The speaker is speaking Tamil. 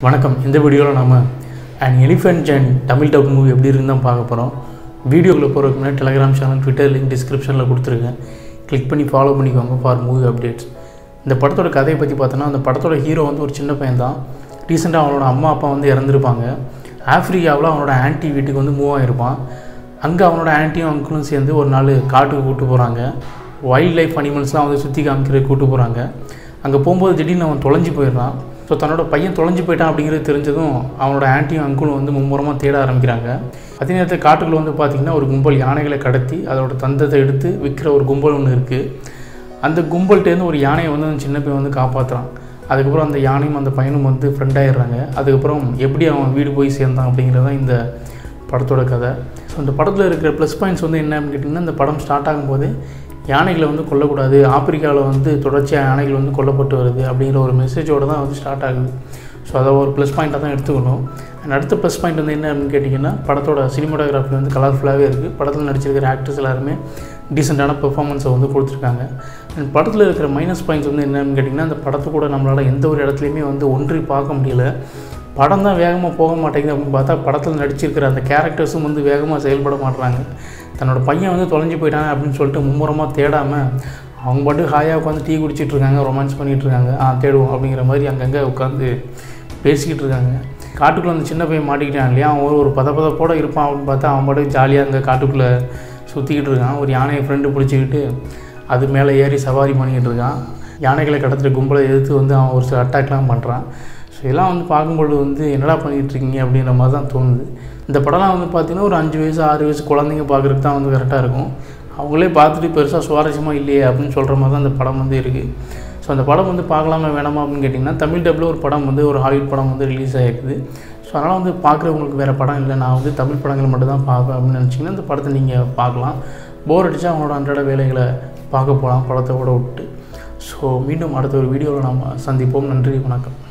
வணக்கம் இந்த வீடியோவில் நம்ம அண்ட் எலிஃபென்ட் ஜென் தமிழ் டப் மூவி எப்படி இருந்தால் பார்க்க போகிறோம் வீடியோக்குள்ளே போகிறதுக்கு முன்னாடி டெலிகிராம் சேனல் ட்விட்டர் லிங்க் டிஸ்கிரிப்ஷனில் கொடுத்துருக்கேன் கிளிக் பண்ணி ஃபாலோ பண்ணிக்கோங்க ஃபார் மூவி அப்டேட்ஸ் இந்த படத்தோட கதையை பற்றி பார்த்தோன்னா அந்த படத்தோட ஹீரோ வந்து ஒரு சின்ன பையன் தான் ரீசெண்டாக அவனோட அம்மா அப்பா வந்து இறந்துருப்பாங்க ஆஃப்ரிக்காவில் அவனோட ஆன்ட்டி வீட்டுக்கு வந்து மூவ் ஆகிருப்பான் அங்கே அவனோட ஆன்ட்டியும் அங்கிளும் சேர்ந்து ஒரு நாள் காட்டுக்கு கூப்பிட்டு போகிறாங்க வைல்ட் லைஃப் அனிமல்ஸ்லாம் வந்து சுற்றி காமிக்கிறதுக்கு கூப்பிட்டு போகிறாங்க அங்கே போகும்போது திடீர்னு அவன் தொலைஞ்சு போயிடுறான் ஸோ தன்னோட பையன் தொலைஞ்சு போயிட்டான் அப்படிங்கிறது தெரிஞ்சதும் அவனோட ஆன்ட்டியும் அங்குளும் வந்து மும்முரமாக தேட ஆரம்பிக்கிறாங்க அதே நேரத்தில் காட்டுக்குள்ள வந்து பார்த்திங்கன்னா ஒரு கும்பல் யானைகளை கடத்தி அதோட தந்தத்தை எடுத்து விற்கிற ஒரு கும்பல் ஒன்று இருக்குது அந்த கும்பல்கிட்டேருந்து ஒரு யானையை வந்து அந்த சின்ன பையன் வந்து காப்பாற்றுறான் அதுக்கப்புறம் அந்த யானையும் அந்த பையனும் வந்து ஃப்ரெண்ட் ஆயிடுறாங்க அதுக்கப்புறம் எப்படி அவன் வீடு போய் சேர்ந்தான் அப்படிங்கிறது தான் இந்த படத்தோட கதை ஸோ இந்த படத்தில் இருக்கிற ப்ளஸ் பாயிண்ட்ஸ் வந்து என்ன அப்படின்னு கேட்டிங்கன்னா இந்த படம் ஸ்டார்ட் ஆகும்போது யானைகளை வந்து கொல்லக்கூடாது ஆப்பிரிக்காவில் வந்து தொடர்ச்சியாக யானைகள் வந்து கொல்லப்பட்டு வருது அப்படிங்கிற ஒரு மெசேஜோடு தான் வந்து ஸ்டார்ட் ஆகுது ஸோ அதை ஒரு ப்ளஸ் பாயிண்ட்டாக தான் எடுத்துக்கணும் அண்ட் அடுத்த ப்ளஸ் பாயிண்ட் வந்து என்ன அப்படின்னு கேட்டிங்கன்னா படத்தோட சினிமாட்டோகிராஃபி வந்து கலர்ஃபுல்லாகவே இருக்குது படத்தில் நடிச்சிருக்கிற ஆக்டர்ஸ் எல்லாருமே டீசெண்டான பெர்ஃபார்மன்ஸை வந்து கொடுத்துருக்காங்க அண்ட் படத்தில் இருக்கிற மைனஸ் பாயிண்ட்ஸ் வந்து என்னன்னு கேட்டிங்கன்னா அந்த படத்தை கூட நம்மளால் எந்த ஒரு இடத்துலையுமே வந்து ஒன்றி பார்க்க முடியல படம் தான் வேகமாக போக மாட்டேங்குது அப்படின்னு பார்த்தா படத்தில் நடிச்சிருக்கிற அந்த கேரக்டர்ஸும் வந்து வேகமாக செயல்பட மாட்டுறாங்க தன்னோட பையன் வந்து தொலைஞ்சு போயிட்டாங்க அப்படின்னு சொல்லிட்டு மும்முரமாக தேடாமல் அவங்க பாட்டு ஹாயாக உட்காந்து டீ குடிச்சிட்டு இருக்காங்க ரொமான்ஸ் பண்ணிகிட்டு இருக்காங்க ஆ தேடுவோம் அப்படிங்கிற மாதிரி அங்கங்கே உட்காந்து பேசிக்கிட்டு இருக்காங்க காட்டுக்குள்ளே அந்த சின்ன பையன் மாட்டிக்கிட்டான் இல்லையா அவன் ஒரு ஒரு பத பதப்போட இருப்பான் அப்படின்னு பார்த்தா அவன் பாட்டுக்கு ஜாலியாக அங்கே காட்டுக்குள்ளே சுற்றிக்கிட்டு இருக்கான் ஒரு யானையை ஃப்ரெண்டு பிடிச்சிக்கிட்டு அது மேலே ஏறி சவாரி பண்ணிக்கிட்டு இருக்கான் யானைகளை கடத்துகிற கும்பலை எதிர்த்து வந்து அவன் ஒரு சில அட்டாக்லாம் பண்ணுறான் ஸோ இதெல்லாம் வந்து பார்க்கும்பொழுது வந்து என்னடா பண்ணிகிட்டு இருக்கீங்க அப்படின்ற மாதிரி தான் தோணுது இந்த படம்லாம் வந்து பார்த்திங்கன்னா ஒரு அஞ்சு வயசு ஆறு வயசு குழந்தைங்க பார்க்குறதுக்கு தான் வந்து கரெக்டாக இருக்கும் அவங்களே பார்த்துட்டு பெருசாக சுவாரஸ்யமாக இல்லையே அப்படின்னு சொல்கிற மாதிரி தான் அந்த படம் வந்து இருக்குது ஸோ அந்த படம் வந்து பார்க்கலாமா வேணாமா அப்படின்னு கேட்டிங்கன்னா தமிழ் டப்பில் ஒரு படம் வந்து ஒரு ஹாலிவுட் படம் வந்து ரிலீஸ் ஆகிருக்குது ஸோ அதனால் வந்து பார்க்குறவங்களுக்கு வேறு படம் இல்லை நான் வந்து தமிழ் படங்கள் மட்டும் தான் பார்ப்பேன் அப்படின்னு நினச்சிங்கன்னா இந்த படத்தை நீங்கள் பார்க்கலாம் போர் அடித்தா அவங்களோட அன்றாட வேலைகளை பார்க்க போகலாம் படத்தை கூட விட்டு ஸோ மீண்டும் அடுத்த ஒரு வீடியோவில் நாம் சந்திப்போம் நன்றி வணக்கம்